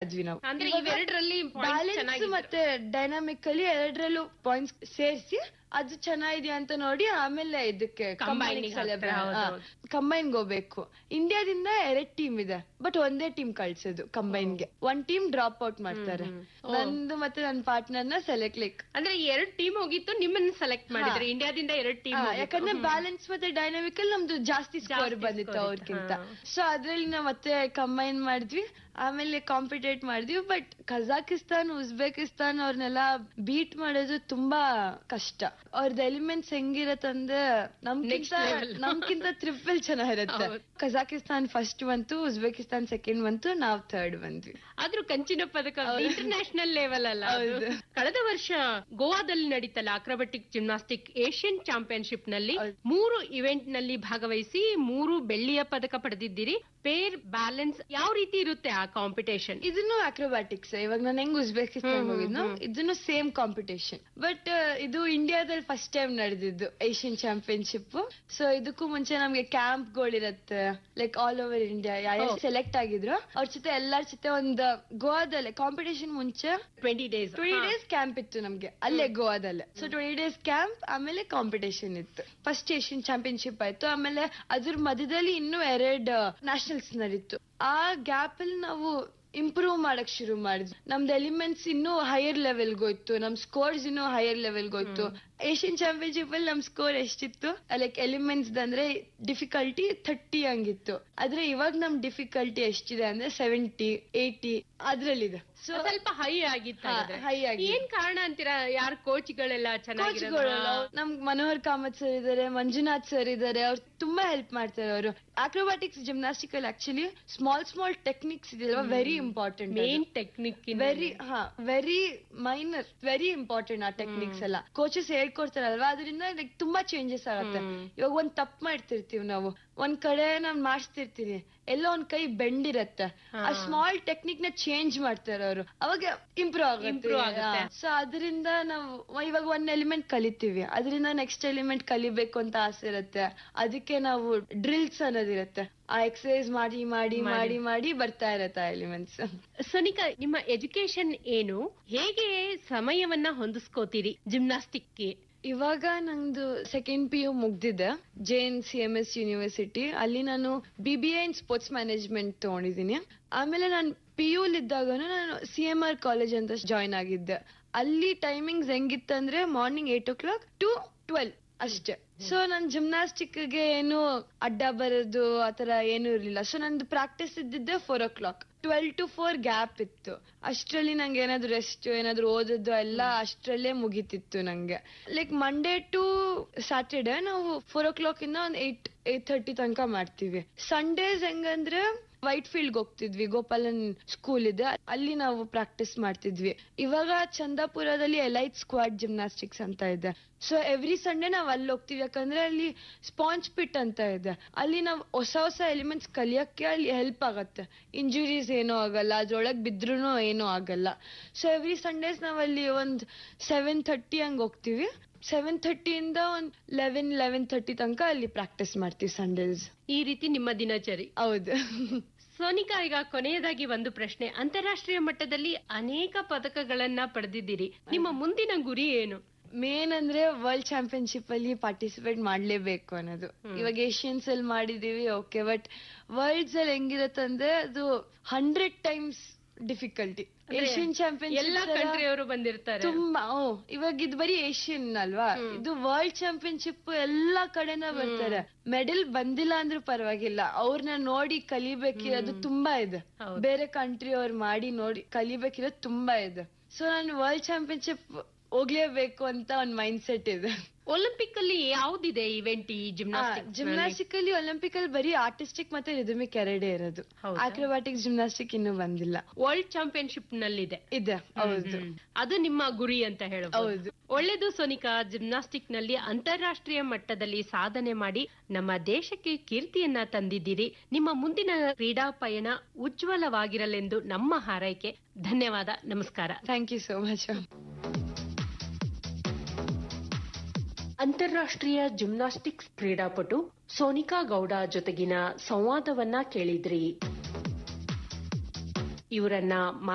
ಇದ್ವಿ ನಾವು ಅಂದ್ರೆ ಇವೆರಡರಲ್ಲಿ ಬ್ಯಾಲೆನ್ಸ್ ಮತ್ತೆ ಡೈನಾಮಿಕ್ ಅಲ್ಲಿ ಎರಡರಲ್ಲೂ ಪಾಯಿಂಟ್ಸ್ ಸೇರಿಸಿ ಅದು ಚೆನ್ನಾಗಿದೆ ಅಂತ ನೋಡಿ ಆಮೇಲೆ ಇದಕ್ಕೆ Combining ಹಾಕ್ತಾರೆ, ಹೌದು, ಹೌದು. ಕಂಬೈನ್ ಹೋಗ್ಬೇಕು ಇಂಡಿಯಾದಿಂದ ಎರಡ್ ಟೀಮ್ ಇದೆ ಬಟ್ ಒಂದೇ ಟೀಮ್ ಕಳ್ಸೋದು combine ಗೆ ಒಂದ್ ಟೀಮ್ ಡ್ರಾಪ್ ಔಟ್ ಮಾಡ್ತಾರೆ ನಂದು ಮತ್ತೆ ನನ್ನ ಪಾರ್ಟ್ನರ್ ನ ಸೆಲೆಕ್ಟ್ ಲೈಕ್ ಅಂದ್ರೆ ಎರಡ್ ಟೀಮ್ ಹೋಗಿತ್ತು ನಿಮ್ಮನ್ನ ಸೆಲೆಕ್ಟ್ ಮಾಡಿದ್ರೆ ಇಂಡಿಯಾದಿಂದ ಎರಡ್ ಟೀಮ್ ಯಾಕಂದ್ರೆ ಬ್ಯಾಲೆನ್ಸ್ ಮತ್ತೆ ಡೈನಾಮಿಕ್ ಅಲ್ಲಿ ನಮ್ದು ಜಾಸ್ತಿ ಸ್ಕೋರ್ ಜಾಸ್ತಿ ಬಂದಿತ್ತು score ಅವ್ರಿಗಿಂತ ಇತ್ತು, ಸೊ ಅದ್ರಲ್ಲಿ ನಾವು ಮತ್ತೆ ಕಂಬೈನ್ ಮಾಡಿದ್ವಿ ಆಮೇಲೆ ಕಾಂಪಿಟೇಟ್ ಮಾಡಿದ್ವಿ ಬಟ್ ಕಜಾಕಿಸ್ತಾನ್ ಉಜ್ಬೇಕಿಸ್ತಾನ್ ಅವ್ರನ್ನೆಲ್ಲ ಬೀಟ್ ಮಾಡೋದು ತುಂಬಾ ಕಷ್ಟ ಅವ್ರದ್ದು ಎಲಿಮೆಂಟ್ಸ್ ಹೆಂಗಿರತ್ತಂದ್ರೆ ನಮ್ಗಿಂತ ನಮ್ಗಿಂತ ಟ್ರಿಪಲ್ ಚೆನ್ನಾಗಿರುತ್ತೆ ಹೌದು. ಕಜಾಕಿಸ್ತಾನ್ ಫಸ್ಟ್ ಬಂತು ಉಜ್ಬೇಕಿಸ್ತಾನ್ ಸೆಕೆಂಡ್ ಬಂತು ನಾವ್ ಥರ್ಡ್ ಬಂದ್ವಿ ಆದ್ರೂ ಕಂಚಿನ ಪದಕ ಇಂಟರ್ನ್ಯಾಷನಲ್ ಲೆವೆಲ್ ಅಲ್ಲ ಅದು. ಹೌದು. ಕಳೆದ ವರ್ಷ ಗೋವಾದಲ್ಲಿ ನಡೀತಲ್ಲ ಅಕ್ರಬಟಿಕ್ ಜಿಮ್ನಾಸ್ಟಿಕ್ ಏಷ್ಯನ್ ಚಾಂಪಿಯನ್ಶಿಪ್ ನಲ್ಲಿ ಹೌದು. ಮೂರು ಇವೆಂಟ್ ನಲ್ಲಿ ಭಾಗವಹಿಸಿ ಮೂರು ಬೆಳ್ಳಿಯ ಪದಕ ಪಡೆದಿದ್ದೀರಿ ಪೇರ್ ಬ್ಯಾಲೆನ್ಸ್ ಯಾವ ರೀತಿ ಇರುತ್ತೆ ಆ ಕಾಂಪಿಟೇಷನ್ ಇದನ್ನು ಅಕ್ರೋಬ್ಯಾಟಿಕ್ಸ್ ಇವಾಗ ನಾನು ಹೆಂಗ್ ಉಜ್ಬೇಕಿಸ್ತಾನ್ ಹೋಗಿದ್ನು ಇದನ್ನು ಸೇಮ್ ಕಾಂಪಿಟೇಷನ್ ಬಟ್ ಇದು ಇಂಡಿಯಾದಲ್ಲಿ ಫಸ್ಟ್ ಟೈಮ್ ನಡೆದಿದ್ದು ಏಷ್ಯನ್ ಚಾಂಪಿಯನ್ಶಿಪ್ ಸೊ ಇದಕ್ಕೂ ಮುಂಚೆ ನಮ್ಗೆ ಕ್ಯಾಂಪ್ ಗಳಿರತ್ತೆ ಲೈಕ್ ಆಲ್ ಓವರ್ ಇಂಡಿಯಾ ಯಾರು ಸೆಲೆಕ್ಟ್ ಆಗಿದ್ರು ಅವ್ರ ಜೊತೆ ಎಲ್ಲಾರ ಜೊತೆ ಒಂದು ಗೋವಾದಲ್ಲೇ ಕಾಂಪಿಟೇಷನ್ ಮುಂಚೆ twenty days twenty days camp ಇತ್ತು ನಮ್ಗೆ ಅಲ್ಲೇ ಗೋವಾದಲ್ಲೇ ಸೊ ಟ್ವೆಂಟಿ ಡೇಸ್ ಕ್ಯಾಂಪ್ ಆಮೇಲೆ ಕಾಂಪಿಟೇಷನ್ ಇತ್ತು ಫಸ್ಟ್ ಏಷ್ಯನ್ ಚಾಂಪಿಯನ್ಶಿಪ್ ಆಯ್ತು ಆಮೇಲೆ ಅದ್ರ ಮಧ್ಯದಲ್ಲಿ ಇನ್ನೂ ಎರಡು ನ್ಯಾಷನಲ್ಸ್ ನಡೀತು ಆ ಗ್ಯಾಪ್ ಅಲ್ಲಿ ನಾವು ಇಂಪ್ರೂವ್ ಮಾಡಕ್ ಶುರು ಮಾಡಿದ್ವಿ ನಮ್ದು ಎಲಿಮೆಂಟ್ಸ್ ಇನ್ನೂ ಹೈಯರ್ ಲೆವೆಲ್ ಹೋಯ್ತು ನಮ್ ಸ್ಕೋರ್ಸ್ ಇನ್ನೂ ಹೈಯರ್ ಲೆವೆಲ್ ಹೋಯ್ತು ಏಷ್ಯನ್ ಚಾಂಪಿಯನ್ಶಿಪ್ ಅಲ್ಲಿ ನಮ್ ಸ್ಕೋರ್ ಎಷ್ಟಿತ್ತು ಲೈಕ್ ಎಲಿಮೆಂಟ್ಸ್ ಅಂದ್ರೆ ಡಿಫಿಕಲ್ಟಿ ಥರ್ಟಿ ಹಂಗಿತ್ತು ಆದ್ರೆ ಇವಾಗ ನಮ್ ಡಿಫಿಕಲ್ಟಿ ಎಷ್ಟಿದೆ ಅಂದ್ರೆ ಸೆವೆಂಟಿ ಏಯ್ಟಿ ಅದ್ರಲ್ಲಿದೆ ಸೊ ಸ್ವಲ್ಪ ಹೈ ಆಗಿತ್ತು ಹಾ, ಹಾಗಾದ್ರೆ. high ಆಗಿದೆ. ಏನ್ ಕಾರಣ ಅಂತೀರಾ ಯಾರ ಕೋಚ್ಗಳೆಲ್ಲ ಚೆನ್ನಾಗಿರೋದು ಕೋಚ್ಗಳು ನಮ್ ಮನೋಹರ್ ಕಾಮತ್ ಸರ್ ಇದಾರೆ ಮಂಜುನಾಥ್ ಸರ್ ಇದಾರೆ ಅವ್ರು ತುಂಬಾ ಹೆಲ್ಪ್ ಮಾಡ್ತಾರೆ ಅವರು ಅಕ್ರೋಬ್ಯಾಟಿಕ್ಸ್ ಜಿಮ್ನಾಸ್ಟಿಕ್ ಅಲ್ಲಿ ಆಕ್ಚುಲಿ ಸ್ಮಾಲ್ ಸ್ಮಾಲ್ ಟೆಕ್ನಿಕ್ಸ್ ಇದೆಯಲ್ವಾ very important main technique very ಹಾ ವೆರಿ ಮೈನರ್ ವೆರಿ ಇಂಪಾರ್ಟೆಂಟ್ ಆ ಟೆಕ್ನಿಕ್ಸ್ ಎಲ್ಲ ಕೋಚಸ್ ಹೇಳ್ಕೊಡ್ತಾರಲ್ವಾ ಅದರಿಂದ ಲೈಕ್ ತುಂಬಾ ಚೇಂಜಸ್ ಆಗುತ್ತೆ ಇವಾಗ ಒಂದ್ ತಪ್ಪು ಮಾಡ್ತಿರ್ತೀವಿ ನಾವು ಒಂದ್ ಕಡೆ ನಾನ್ ಮಾಡಿಸ್ತಿರ್ತೀನಿ ಎಲ್ಲೋ ಒಂದ್ ಕೈ ಬೆಂಡ್ ಇರತ್ತೆ ಆ ಸ್ಮಾಲ್ ಟೆಕ್ನಿಕ್ ನ ಚೇಂಜ್ ಮಾಡ್ತಾರೆ ಅವರು ಅವಾಗ ಇಂಪ್ರೂವ್ Improve ಆಗುತ್ತೆ ಆಗುತ್ತೆ. ಸೊ ಅದರಿಂದ ನಾವು ಇವಾಗ ಒಂದ್ ಎಲಿಮೆಂಟ್ ಕಲಿತೀವಿ ಅದರಿಂದ ನೆಕ್ಸ್ಟ್ ಎಲಿಮೆಂಟ್ ಕಲಿಬೇಕು ಅಂತ ಆಸೆ ಇರುತ್ತೆ ಅದಕ್ಕೆ ನಾವು ಡ್ರಿಲ್ಸ್ ಅನ್ನೋದಿರುತ್ತೆ ಆ ಎಕ್ಸರ್ಸೈಸ್ ಮಾಡಿ ಮಾಡಿ ಮಾಡಿ ಮಾಡಿ ಬರ್ತಾ ಇರತ್ತೆ ಆ ಎಲಿಮೆಂಟ್ಸ್ ಸನಿಕಾ ನಿಮ್ಮ ಎಜುಕೇಶನ್ ಏನು ಹೇಗೆ ಸಮಯವನ್ನ ಹೊಂದಿಸ್ಕೋತೀರಿ ಜಿಮ್ನಾಸ್ಟಿಕ್ಗೆ ಇವಾಗ ನಂದು ಸೆಕೆಂಡ್ ಪಿ ಯು ಮುಗ್ದಿದೆ J N C M S university ಅಲ್ಲಿ ನಾನು B B I in sports management ತಗೊಂಡಿದ್ದೀನಿ ಆಮೇಲೆ ನಾನು ಪಿ ಯು ಇದ್ದಾಗನು ನಾನು ಸಿ ಎಂ ಆರ್ ಕಾಲೇಜ್ ಅಂತ ಜಾಯ್ನ್ ಆಗಿದ್ದೆ ಅಲ್ಲಿ ಟೈಮಿಂಗ್ಸ್ ಹೆಂಗಿತ್ತಂದ್ರೆ morning eight o'clock to twelve ಅಷ್ಟೇ ಸೊ ನನ್ ಜಿಮ್ನಾಸ್ಟಿಕ್ ಗೆ ಏನು ಅಡ್ಡ ಬರೋದು ಆತರ ಏನು ಇರ್ಲಿಲ್ಲ ಸೊ ನಂದು ಪ್ರಾಕ್ಟೀಸ್ ಇದ್ದಿದ್ದೆ four o'clock twelve to four gap ಇತ್ತು ಅಷ್ಟ್ರಲ್ಲಿ ನಂಗೆ ಏನಾದ್ರು ರೆಸ್ಟ್ ಏನಾದ್ರು ಓದೋದು ಎಲ್ಲ ಅಷ್ಟ್ರಲ್ಲೇ ಮುಗಿತಿತ್ತು ನಂಗೆ ಲೈಕ್ ಮಂಡೇ ಟು ಸ್ಯಾಟರ್ಡೆ ನಾವು ಫೋರ್ ಓ ಕ್ಲಾಕ್ ಇಂದ ಒಂದ್ ಏಟ್ ಏಟ್ ಥರ್ಟಿ ತನಕ ಮಾಡ್ತೀವಿ ಸಂಡೇಸ್ ಹೆಂಗಂದ್ರೆ ವೈಟ್ ಫೀಲ್ಡ್ ಹೋಗ್ತಿದ್ವಿ ಗೋಪಾಲನ್ ಸ್ಕೂಲ್ ಇದೆ ಅಲ್ಲಿ ನಾವು ಪ್ರಾಕ್ಟೀಸ್ ಮಾಡ್ತಿದ್ವಿ ಇವಾಗ ಚಂದಾಪುರದಲ್ಲಿ ಎಲೈಟ್ ಸ್ಕ್ವಾಡ್ ಜಿಮ್ನಾಸ್ಟಿಕ್ಸ್ ಅಂತ ಇದೆ ಸೊ ಎವ್ರಿ ಸಂಡೇ ನಾವ್ ಅಲ್ಲಿ ಹೋಗ್ತೀವಿ ಯಾಕಂದ್ರೆ ಅಲ್ಲಿ ಸ್ಪಾಂಜ್ ಪಿಟ್ ಅಂತ ಇದೆ ಅಲ್ಲಿ ನಾವು ಹೊಸ ಹೊಸ ಎಲಿಮೆಂಟ್ಸ್ ಕಲಿಯಕ್ಕೆ ಅಲ್ಲಿ ಹೆಲ್ಪ್ ಆಗತ್ತೆ ಇಂಜುರೀಸ್ ಏನೂ ಆಗಲ್ಲ ಅದ್ರೊಳಗ್ ಬಿದ್ರೂ ಏನೂ ಆಗಲ್ಲ ಸೊ ಎವ್ರಿ ಸಂಡೇಸ್ ನಾವ್ ಅಲ್ಲಿ ಒಂದ್ ಸೆವೆನ್ ಥರ್ಟಿ ಹಂಗ್ ಹೋಗ್ತೀವಿ ಸೆವೆನ್ ಥರ್ಟಿಯಿಂದ ಒಂದ್ ಲೆವೆನ್ ಲೆವೆನ್ ಥರ್ಟಿ ತನಕ ಅಲ್ಲಿ ಪ್ರಾಕ್ಟೀಸ್ ಮಾಡ್ತೀವಿ ಸಂಡೇಸ್ ಈ ರೀತಿ ನಿಮ್ಮ ದಿನಚರಿ ಹೌದು ಸೋನಿಕಾ ಈಗ ಕೊನೆಯದಾಗಿ ಒಂದು ಪ್ರಶ್ನೆ ಅಂತಾರಾಷ್ಟ್ರೀಯ ಮಟ್ಟದಲ್ಲಿ ಅನೇಕ ಪದಕಗಳನ್ನ ಪಡೆದಿದ್ದೀರಿ ನಿಮ್ಮ ಮುಂದಿನ ಗುರಿ ಏನು ಮೇನ್ ಅಂದ್ರೆ ವರ್ಲ್ಡ್ ಚಾಂಪಿಯನ್ಶಿಪ್ ಅಲ್ಲಿ ಪಾರ್ಟಿಸಿಪೇಟ್ ಮಾಡ್ಲೇಬೇಕು ಅನ್ನೋದು ಇವಾಗ ಏಷ್ಯನ್ಸ್ ಅಲ್ಲಿ ಮಾಡಿದೀವಿ ಓಕೆ ಬಟ್ ವರ್ಲ್ಡ್ಸ್ ಅಲ್ಲಿ ಹೆಂಗಿರತ್ತಂದ್ರೆ ಅದು ಹಂಡ್ರೆಡ್ ಟೈಮ್ಸ್ ಡಿಫಿಕಲ್ಟಿ ಏಷ್ಯನ್ ಎಲ್ಲಾ ಚಾಂಪಿಯನ್ಶಿಪ್ ಕಂಟ್ರಿಯವರು ಬಂದಿರ್ತಾರೆ ತುಂಬಾ ಓ ಇವಾಗ ಇದು ಬರೀ ಏಷ್ಯನ್ ಅಲ್ವಾ ಇದು ವರ್ಲ್ಡ್ ಚಾಂಪಿಯನ್ಶಿಪ್ ಎಲ್ಲಾ ಕಡೆನ ಬರ್ತಾರೆ ಮೆಡಲ್ ಬಂದಿಲ್ಲ ಅಂದ್ರೂ ಪರವಾಗಿಲ್ಲ ಅವ್ರನ್ನ ನೋಡಿ ಕಲಿಬೇಕಿರೋದು ತುಂಬಾ ಇದೆ ಹೌದು. ಬೇರೆ ಕಂಟ್ರಿ ಅವ್ರು ಮಾಡಿ ನೋಡಿ ಕಲಿಬೇಕಿರೋದು ತುಂಬಾ ಇದೆ ಸೊ ನಾನು ವರ್ಲ್ಡ್ ಚಾಂಪಿಯನ್ಶಿಪ್ ಹೋಗ್ಲೇಬೇಕು ಅಂತ ಒಂದ್ ಮೈಂಡ್ ಸೆಟ್ ಇದೆ ಒಲಿಂಪಿಕ್ ಅಲ್ಲಿ ಯಾವ್ದಿದೆ ಇವೆಂಟ್ ಈ ಜಿಮ್ನಾಸ್ಟಿಕ್ ಜಿಮ್ನಾಸ್ಟಿಕ್ ಅಲ್ಲಿ ಒಲಿಂಪಿಕ್ ಅಲ್ಲಿ ಬರೀ ಆರ್ಟಿಸ್ಟಿಕ್ ಮತ್ತೆ ರಿದಮಿಕ್ ಎರಡೇ ಇರೋದು ಹೌದಾ? ಆಕ್ರೋಬ್ಯಾಟಿಕ್ ಜಿಮ್ನಾಸ್ಟಿಕ್ ಇನ್ನೂ ಬಂದಿಲ್ಲ ವರ್ಲ್ಡ್ ಚಾಂಪಿಯನ್ಶಿಪ್ ನಲ್ಲಿದೆ ಇದೆ ಹೌದು ಹ್ಮ್. ಅದು ನಿಮ್ಮ ಗುರಿ ಅಂತ ಹೇಳಬಹುದು ಹೌದು. ಒಳ್ಳೆದು ಸೋನಿಕಾ ಜಿಮ್ನಾಸ್ಟಿಕ್ ನಲ್ಲಿ ಅಂತಾರಾಷ್ಟ್ರೀಯ ಮಟ್ಟದಲ್ಲಿ ಸಾಧನೆ ಮಾಡಿ ನಮ್ಮ ದೇಶಕ್ಕೆ ಕೀರ್ತಿಯನ್ನ ತಂದಿದ್ದೀರಿ ನಿಮ್ಮ ಮುಂದಿನ ಕ್ರೀಡಾ ಪಯಣ ಉಜ್ವಲವಾಗಿರಲೆಂದು ನಮ್ಮ ಹಾರೈಕೆ ಧನ್ಯವಾದ ನಮಸ್ಕಾರ ಥ್ಯಾಂಕ್ ಯು ಸೋ ಮಚ್ ಅಂತಾರಾಷ್ಟ್ರೀಯ ಜಿಮ್ನಾಸ್ಟಿಕ್ಸ್ ಕ್ರೀಡಾಪಟು ಸೋನಿಕಾ ಗೌಡ ಜೊತೆಗಿನ ಸಂವಾದವನ್ನ ಕೇಳಿದ್ರಿ ಇವರನ್ನ